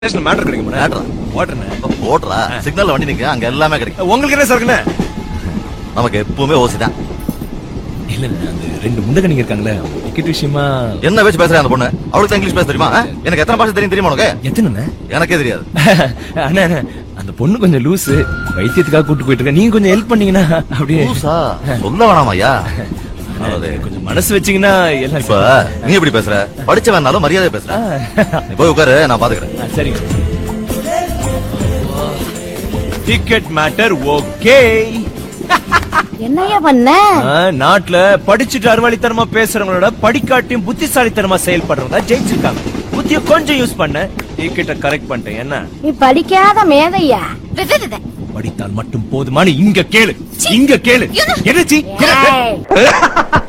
Station matter கிடைக்குமா Matter ஆ? வாட்டர்ண்ணே ஓட்டுறா சிக்னல்ல வண்டி நிக்க அங்க எல்லாமே கிடைக்கும் உங்களுக்கு என்ன சரக்குண்ணே நமக்கு எப்பவுமே ஓசி தான் இல்ல இல்ல அந்த ரெண்டு முண்டகணிங்க இருக்காங்களே டிக்கெட் விஷயமா என்ன பேச்சு பேசுறேன் அந்த பொண்ணு அவளுக்கு தான் இங்கிலீஷ் பேச தெரியுமா ஆ? எனக்கு எத்தனை பாஷை தெரியும் தெரியுமா உனக்கு எத்தனைண்ணே எனக்கே தெரியாது அண்ணா அண்ணா, அந்த பொண்ணு கொஞ்சம் லூசு வைத்தியத்துக்காக கூட்டு போயிட்டு இருக்க நீங்க கொஞ்சம் ஹெல்ப் பண்ணீங்கன்னா அப்படியே லூசா சொல்ல வேணாமா ஐயா அதாவது, கொஞ்சம் மனசு வச்சீங்கன்னா எல்லாம் இப்ப நீ எப்படி பேசுற படிச்சவனாலும் மரியாதை பேசுற நீ போய் உட்காரு நான் பாத்துக்கிறேன் ஆ, சரிங்க டிக்கெட் மேட்டர் ஓகே என்னையா பண்ண நாட்டுல படிச்சுட்டு அறிவாளித்தனமா பேசுறவங்களோட படிக்காட்டியும் புத்திசாலித்தனமா செயல்படுறவங்க தான் ஜெயிச்சிருக்காங்க புத்திய கொஞ்சம் யூஸ் பண்ண டிக்கெட்ட கரெக்ட் பண்ணிட்டேன் என்ன நீ படிக்காத மேதையா படித்தால் மட்டும் போதுமானு இங்க கேளு இங்க கேளு என்ன சி? ஏய்.